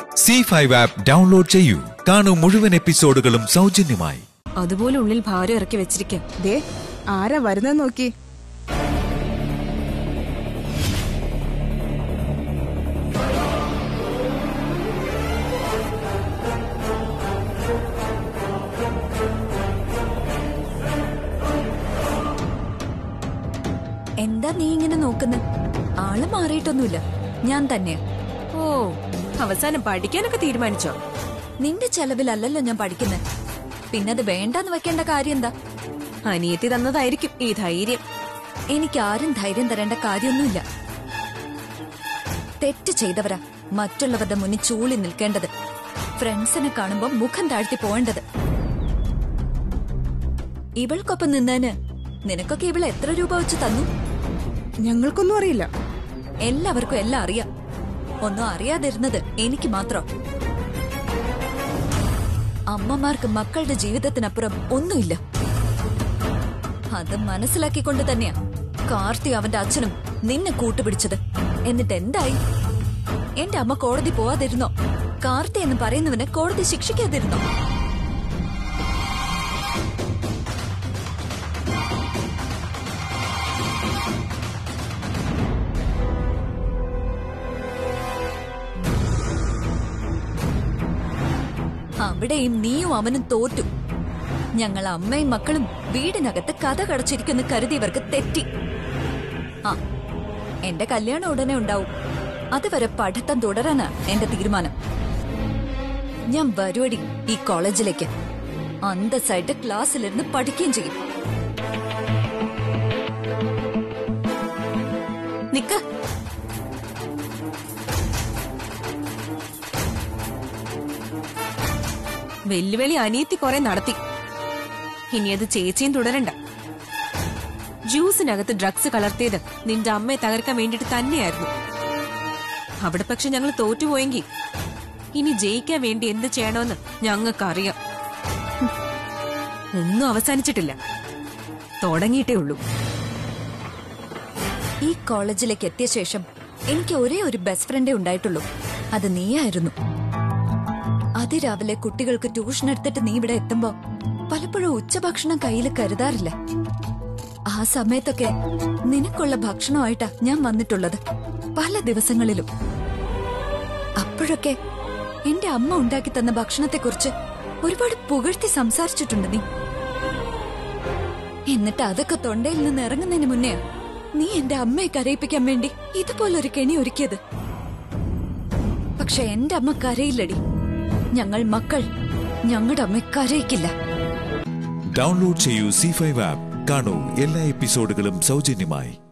C five app download ചെയ്യൂ കാണൂ മുഴുവൻ എപ്പിസോഡുകളും സൗജന്യമായി അതുപോലെ ഉള്ളിൽ ഭാരം ഇറക്കി വെച്ചിരിക്കാം ദേ ആരാ വരുന്നത് നോക്കി എന്താ നീ ഇങ്ങനെ നോക്കുന്നത് ആള് മാറിയിട്ടൊന്നുമില്ല ഞാൻ തന്നെയാ ഓ അവസാനം പഠിക്കാനൊക്കെ തീരുമാനിച്ചോ നിന്റെ ചെലവിലല്ലല്ലോ ഞാൻ പഠിക്കുന്നത് പിന്നെ അത് വേണ്ടെന്ന് വെക്കേണ്ട കാര്യം എന്താ അനിയത്തി തന്നതായിരിക്കും ഈ ധൈര്യം എനിക്ക് ആരും ധൈര്യം തരേണ്ട കാര്യമൊന്നുമില്ല തെറ്റ് ചെയ്തവരാ മറ്റുള്ളവരുടെ മുന്നിൽ ചൂളി നിൽക്കേണ്ടത് ഫ്രണ്ട്സിനെ കാണുമ്പോ മുഖം താഴ്ത്തി പോവേണ്ടത് ഇവൾക്കൊപ്പം നിന്നേന് നിനക്കൊക്കെ ഇവൾ എത്ര രൂപ വെച്ച് തന്നു ഞങ്ങൾക്കൊന്നും അറിയില്ല എല്ലാവർക്കും എല്ലാം അറിയാം ഒന്നും അറിയാതിരുന്നത് എനിക്ക് മാത്രം അമ്മമാർക്ക് മക്കളുടെ ജീവിതത്തിനപ്പുറം ഒന്നുമില്ല അത് മനസ്സിലാക്കിക്കൊണ്ട് തന്നെയാ കാർത്തി അവന്റെ അച്ഛനും നിന്നെ കൂട്ടുപിടിച്ചത് എന്നിട്ട് എന്തായി എന്റെ അമ്മ കോടതി പോവാതിരുന്നോ കാർത്തി എന്ന് പറയുന്നവനെ കോടതി ശിക്ഷിക്കാതിരുന്നോ അവിടെയും നീയും അവനും തോറ്റു ഞങ്ങൾ അമ്മയും മക്കളും വീടിനകത്ത് കഥ കടച്ചിരിക്കുന്ന കരുതിയവർക്ക് തെറ്റി ആ എന്റെ കല്യാണം ഉടനെ ഉണ്ടാവും അതുവരെ പഠിത്തം തുടരാനാ എന്റെ തീരുമാനം ഞാൻ വരുവടി ഈ കോളേജിലേക്ക് അന്തസ്സായിട്ട് ക്ലാസ്സിലിരുന്ന് പഠിക്കുകയും ചെയ്യും നിക്ക വെല്ലുവിളി അനിയത്തി കുറെ നടത്തി ഇനി അത് ചേച്ചിയും തുടരണ്ട ജ്യൂസിനകത്ത് ഡ്രഗ്സ് കലർത്തിയത് നിന്റെ അമ്മയെ തകർക്കാൻ വേണ്ടിട്ട് തന്നെയായിരുന്നു അവിടെ പക്ഷെ ഞങ്ങൾ തോറ്റുപോയെങ്കിൽ ഇനി ജയിക്കാൻ വേണ്ടി എന്ത് ചെയ്യണമെന്ന് ഞങ്ങൾക്കറിയാം ഹും. ഒന്നും അവസാനിച്ചിട്ടില്ല തുടങ്ങിയിട്ടേ ഉള്ളൂ ഈ കോളേജിലേക്ക് എത്തിയ ശേഷം എനിക്ക് ഒരേ ഒരു ബെസ്റ്റ് ഫ്രണ്ടേ ഉണ്ടായിട്ടുള്ളൂ അത് നീയായിരുന്നു അതിരാവിലെ കുട്ടികൾക്ക് ട്യൂഷൻ എടുത്തിട്ട് നീ ഇവിടെ എത്തുമ്പോ പലപ്പോഴും ഉച്ചഭക്ഷണം കയ്യിൽ കരുതാറില്ല ആ സമയത്തൊക്കെ നിനക്കുള്ള ഭക്ഷണമായിട്ടാ ഞാൻ വന്നിട്ടുള്ളത് പല ദിവസങ്ങളിലും അപ്പോഴൊക്കെ എന്റെ അമ്മ ഉണ്ടാക്കി തന്ന ഭക്ഷണത്തെക്കുറിച്ച് ഒരുപാട് പുകഴ്ത്തി സംസാരിച്ചിട്ടുണ്ട് നീ എന്നിട്ട് അതൊക്കെ തൊണ്ടയിൽ നിന്ന് ഇറങ്ങുന്നതിന് മുന്നേ നീ എന്റെ അമ്മയെ കരയിപ്പിക്കാൻ വേണ്ടി ഇതുപോലൊരു കെണി ഒരുക്കിയത് പക്ഷെ എന്റെ അമ്മ കരയില്ലടി ഞങ്ങൾ മക്കൾ ഞങ്ങളുടെ അമ്മ കരയിക്കില്ല ഡൗൺലോഡ് ചെയ്യൂ സി ഫൈവ് ആപ്പ് കാണൂ എല്ലാ എപ്പിസോഡുകളും സൗജന്യമായി